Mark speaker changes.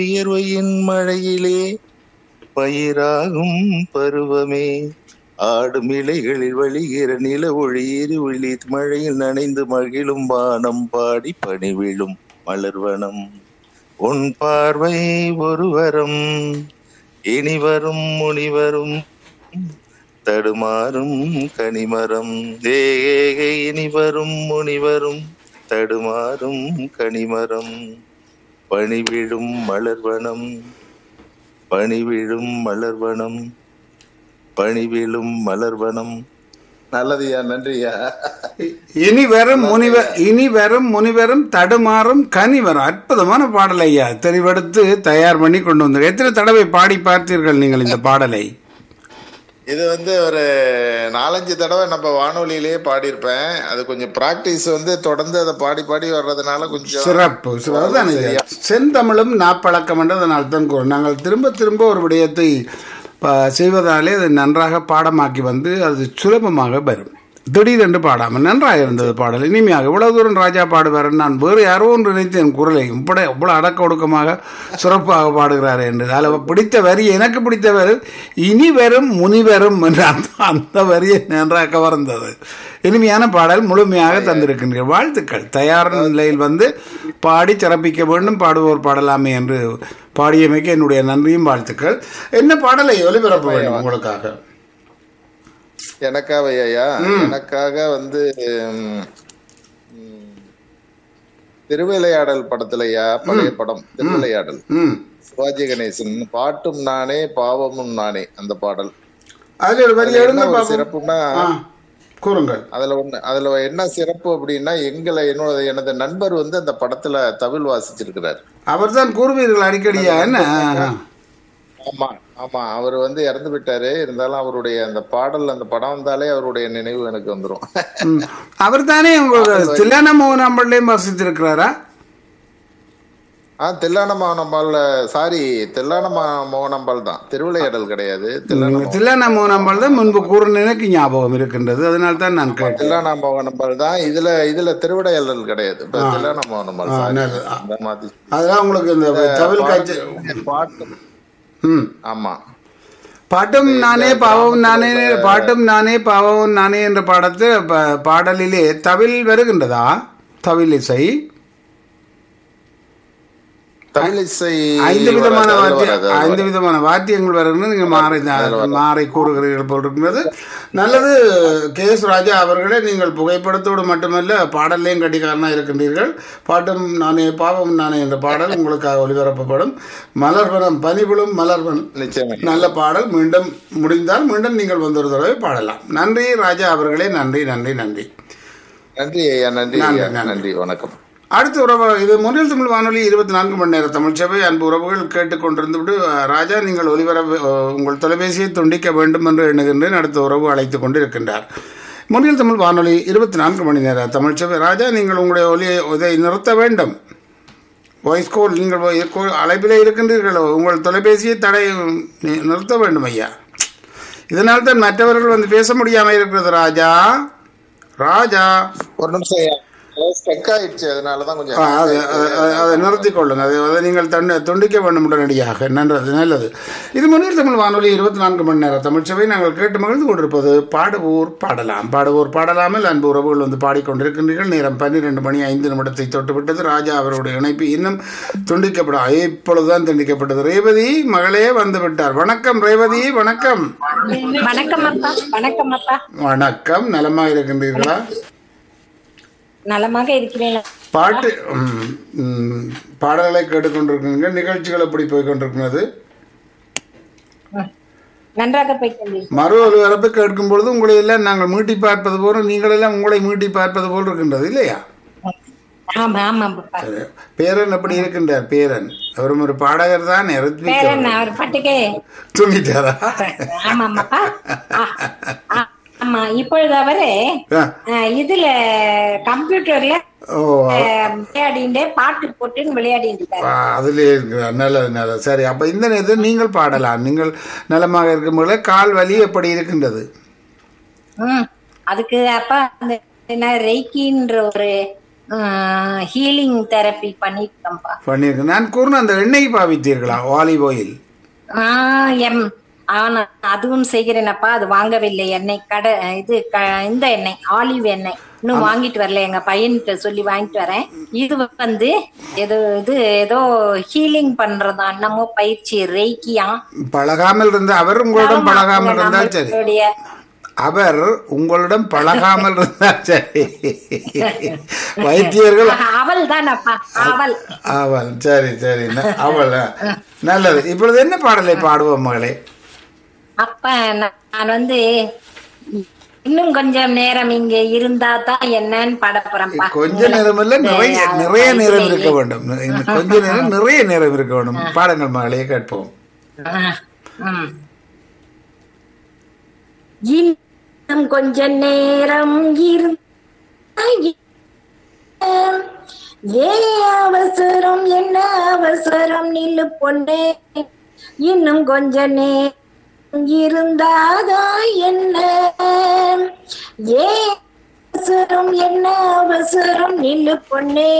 Speaker 1: வியர்வையின் மழையிலே பயிராகும் பருவமே ஆடும் இலைகளில் வழிகிற நில ஒளியிரு ஒளி மழையில் நனைந்து மகிழும் வானம் பாடி பணிவிழும் மலர்வனம் உன் பார்வை ஒருவரம் இனி வரும் முனிவரும் தடுமாறும் கனிமரம் தேக இனி வரும் முனிவரும் தடுமாறும் கனிமரம் பணிவிழும் மலர்வனம் பணிவிழும் மலர்வனம் பணிவிழும் மலர்வனம் நல்லதுயா நன்றியா
Speaker 2: இனி வரும் முனிவர் இனி வரும் முனிவரும் தடுமாறும் கனிவரும் அற்புதமான பாடல் ஐயா தெரிவெடுத்து தயார் பண்ணி கொண்டு வந்தீங்க எத்தனை தடவை பாடி பார்த்தீர்கள் நீங்கள் இந்த பாடலை
Speaker 1: இது வந்து ஒரு நாலஞ்சு தடவை நம்ம வானொலியிலேயே பாடியிருப்பேன் அது கொஞ்சம் பிராக்டிஸ் வந்து தொடர்ந்து அதை பாடி பாடி வர்றதுனால கொஞ்சம்
Speaker 2: சிறப்பு சிறப்பு அதுதான் இது. செந்தமிழும் நாப்பழக்கம் என்று அதனால் தான் கூறும் நாங்கள் திரும்ப திரும்ப ஒரு விடயத்தை ப- செய்வதாலே அது நன்றாக பாடமாக்கி வந்து அது சுலபமாக வரும் திடீரென்று பாடாமல் நன்றாக இருந்தது பாடல் இனிமையாக இவ்வளவு தூரம் ராஜா பாடுவார் நான் வேறு யாரோ ஒன்று நினைத்தேன் குரலை இப்படி இவ்வளவு அடக்க ஒடுக்கமாக சிறப்பாக பாடுகிறார் என்று அதில் பிடித்த வரி எனக்கு பிடித்த வரி இனி வரும் முனிவரும் என்ற அந்த அந்த வரியை நன்றாக கவர்ந்தது இனிமையான பாடல் முழுமையாக தந்திருக்கின்றீர்கள் வாழ்த்துக்கள் தயார் நிலையில் வந்து பாடி சிறப்பிக்க வேண்டும் பாடுவோர் பாடலாமே என்று பாடியமைக்கு என்னுடைய நன்றியும் வாழ்த்துக்கள் என்ன பாடலை ஒலிபரப்ப வேண்டும் உங்களுக்காக
Speaker 1: எனக்காக ஐயா எனக்காக வந்து ம், ம், திருவிளையாடல் படத்துலயா பழைய படம் திருவிளையாடல்
Speaker 2: ம்
Speaker 1: சிவாஜி கணேசன் பாட்டும் நானே பாவமும் நானே அந்த பாடல்
Speaker 2: அதில் ஒரு வரி
Speaker 1: என்ன
Speaker 2: எழுங்க
Speaker 1: ஒரு
Speaker 2: பாப்போம்
Speaker 1: சிறப்புன்னா
Speaker 2: ஆ கூறுங்கள்
Speaker 1: அதுல ஒண்ணு அதுல என்ன சிறப்பு அப்படின்னா எங்களை என்னோட எனது நண்பர் வந்து அந்த படத்துல தமிழ் வாசிச்சிருக்கிறார்
Speaker 2: அவர்தான் கூறுவீர்கள் அடிக்கடியா என்ன ஆ, ஆ.
Speaker 1: ஆமா ஆமா அவர் வந்து இறந்து விட்டாரு இருந்தாலும் அவருடைய அந்த பாடல் அந்த படம் வந்தாலே அவருடைய நினைவு எனக்கு வந்துரும்
Speaker 2: ம். அவர்தானே உங்களுக்கு தில்லான மோகன் அம்பள்ளையும் வசித்திருக்கிறாரா
Speaker 1: ஆ தில்லான மோகனம்பால் சாரி தில்லான ம- மோகனம்பால் தான் திருவிளையாடல் கிடையாது தில்லான
Speaker 2: தில்லான மோகன் அம்பாள் தான் முன்பு கூறின எனக்கு ஞாபகம் இருக்கின்றது அதனால தான் நான் கேட்டேன்
Speaker 1: தில்லான மோகனம்பால் தான் இதுல இதுல திருவிளையாடல் கிடையாது இப்ப தில்லான மோகனம்பால் sorry.
Speaker 2: நல்லது.
Speaker 1: அந்த மாதிரி
Speaker 2: அதெல்லாம் உங்களுக்கு இந்த தமிழ் காட்சி
Speaker 1: பாட்டு
Speaker 2: ம்
Speaker 1: ஆமா
Speaker 2: பாட்டும் நானே பாவம் நானே பாட்டும் நானே பாவம் நானே என்ற பாடத்து ப- பாடலிலே தவில் வருகின்றதா தவில் இசை
Speaker 1: தமிழ் இசை
Speaker 2: ஐந்து விதமான
Speaker 1: வராது,
Speaker 2: வாத்திய
Speaker 1: வராது, அது
Speaker 2: ஐந்து விதமான வாத்தியங்கள் வருகின்றன நீங்கள் மாறி மாறி கூறுகிறீர்கள் போல் இருக்கின்றது நல்லது கே எஸ் ராஜா அவர்களே நீங்கள் புகைப்படத்தோடு மட்டுமல்ல பாடல்லையும் கட்டிக்காரனாக இருக்கின்றீர்கள் பாட்டும் நானே பாவம் நானே என்ற பாடல் உங்களுக்காக ஒளிபரப்பப்படும் மலர்வனம் பனிபுழும் மலர்வன்
Speaker 1: நிச்சயமா
Speaker 2: நல்ல பாடல் மீண்டும் முடிந்தால் மீண்டும் நீங்கள் வந்து ஒரு தடவை பாடலாம் நன்றி ராஜா அவர்களே நன்றி நன்றி நன்றி
Speaker 1: நன்றி ஐயா நன்றி
Speaker 2: நன்றி,
Speaker 1: ஐயா
Speaker 2: நன்றி.
Speaker 1: நன்றி வணக்கம்
Speaker 2: அடுத்த உறவு இது முன்னில் தமிழ் வானொலி இருபத்தி நான்கு மணி நேர தமிழ் சேவை அன்பு உறவுகள் கேட்டுக்கொண்டிருந்து விட்டு அஹ், ராஜா நீங்கள் ஒலிபரப்பு அஹ், உங்கள் தொலைபேசியை துண்டிக்க வேண்டும் என்று எண்ணுகின்றேன் அடுத்த உறவு அழைத்துக் கொண்டு இருக்கின்றார் முன்னில் தமிழ் வானொலி இருபத்தி நான்கு மணி நேர தமிழ் சேவை ராஜா நீங்கள் உங்களுடைய ஒலியை இதை நிறுத்த வேண்டும் வாய்ஸ் கோல் நீங்கள் vo- call அழைப்பிலே இருக்கின்றீர்களோ உங்கள் தொலைபேசியை தடை நி- நிறுத்த வேண்டும் ஐயா இதனால் தான் மற்றவர்கள் வந்து பேச முடியாமல் இருக்கிறது ராஜா ராஜா
Speaker 1: ஒரு நிமிஷம் ஐயா ஸ்டக் ஆயிடுச்சு அதனாலதான் கொஞ்சம்
Speaker 2: ஆ, அதை அதை- அதை நிறுத்திக் கொள்ளுங்க அதை அதை நீங்கள் தண்டு துண்டிக்க வேண்டும் உடனடியாக நல்லது நல்லது இது முன்னில் தமிழ் வானொலி இருபத்தி நான்கு மணி நேரம் தமிழ் சபை நாங்கள் கேட்டு மகிழ்ந்து கொண்டிருப்பது பாடுவோர் பாடலாம் பாடுவோர் பாடலாமல் அன்பு உறவுகள் வந்து பாடிக்கொண்டிருக்கின்றீர்கள் நேரம் பன்னிரெண்டு மணி ஐந்து நிமிடத்தை தொட்டுவிட்டது ராஜா அவருடைய இணைப்பு இன்னும் துண்டிக்கப்படும் இப்பொழுதுதான் துண்டிக்கப்பட்டது ரேவதி மகளே வந்து விட்டார் வணக்கம் ரேவதி வணக்கம்
Speaker 3: வணக்கம் அப்பா வணக்கம் அப்பா
Speaker 2: வணக்கம் நலமாக இருக்கின்றீர்களா
Speaker 3: நலமாக இருக்கிறேன்
Speaker 2: பாட்டு ம், ம், பாடல்களை கேட்டுக்கொண்டிருக்கீங்க நிகழ்ச்சிகள் எப்படி போய் கொண்டிருக்கிறது
Speaker 3: நன்றாக போய் கொண்டீர்கள்
Speaker 2: மறு ஒலிபரப்பு கேட்கும் பொழுது உங்களை எல்லாம் நாங்கள் மீட்டி பார்ப்பது போல நீங்கள் எல்லாம் உங்களை மீட்டி பார்ப்பது போல் இருக்கின்றது இல்லையா
Speaker 3: ஆமா ஆமா அப்பா
Speaker 2: பேரன் எப்படி இருக்கின்றார் பேரன் அவரும் ஒரு பாடகர் தான்
Speaker 3: பேரன் அவர் பாட்டுக்கு
Speaker 2: தூங்கிட்டாரா
Speaker 3: ஆமா ஆமாப்பா ஆ, ஆ, ஆமா இப்பொழுது அவரு
Speaker 2: ஆ,
Speaker 3: அஹ், இதுல கம்ப்யூட்டர்ல
Speaker 2: ஓ
Speaker 3: அஹ், விளையாடிண்டே பாட்டு போட்டு விளையாடிட்டு இருக்காரு
Speaker 2: ஆ, அதுலயே இருக்கிறார் நல்லது நல்லது சரி அப்ப இந்த நேரத்தில் நீங்கள் பாடலாம் நீங்கள் நலமாக இருக்கும் பொழுது கால் வலி எப்படி இருக்கின்றது
Speaker 3: ம் அதுக்கு அப்பா அந்த என்ன ரெய்கின்ற ஒரு ஹீலிங் தெரப்பி பண்ணிருக்கேன்ப்பா
Speaker 2: பண்ணியிருக்கு நான் கூறின அந்த எண்ணெய் பாவித்தீர்களா ஆலிவ் ஆயில்
Speaker 3: ஆஹ் எம் ஆனா அதுவும் செய்கிறேனப்பா அது வாங்கவில்லை எண்ணெய் கடை இது க- இந்த எண்ணெய் ஆலிவ் எண்ணெய் இன்னும் வாங்கிட்டு வரல எங்க பையன்கிட்ட சொல்லி வாங்கிட்டு வரேன் இது வந்து ஏதோ இது ஏதோ ஹீலிங் பண்றதா என்னமோ பயிற்சி ரெய்க்கியா
Speaker 2: பழகாமல் இருந்த அவர் உங்களிடம் பழகாமல் இருந்தால் சரி
Speaker 3: நம்மளுடைய
Speaker 2: அவர் உங்களிடம் பழகாமல் இருந்தால் சரி வைத்தியர்கள்
Speaker 3: அவள் தானப்பா அவள்
Speaker 2: அவள் சரி சரி ந- அவள் ஆ. நல்லது இப்பொழுது என்ன பாடலை பாடுவோம் மகளே
Speaker 3: அப்ப நான் நான் வந்து இன்னும் கொஞ்சம் நேரம் இங்க இருந்தா தான் என்னன்னு பாட போறேன்ப்பா
Speaker 2: கொஞ்ச நேரம் இல்ல நிறைய நிறைய நேரம் இருக்க வேண்டும் இந்த கொஞ்ச நேரம் நிறைய நேரம் இருக்க வேண்டும் பாடங்கள் மகளே கேட்போம்
Speaker 3: ஆஹ், ம். இன்னும் கொஞ்ச நேரம் இருந்தா ஏ அவசரம் என்ன அவசரம் நில்லு பொண்ணே இன்னும் கொஞ்ச நேரம் இருந்தாதான் என்ன ஏ அவசரம் என்ன அவசரம் நில்லு பொண்ணே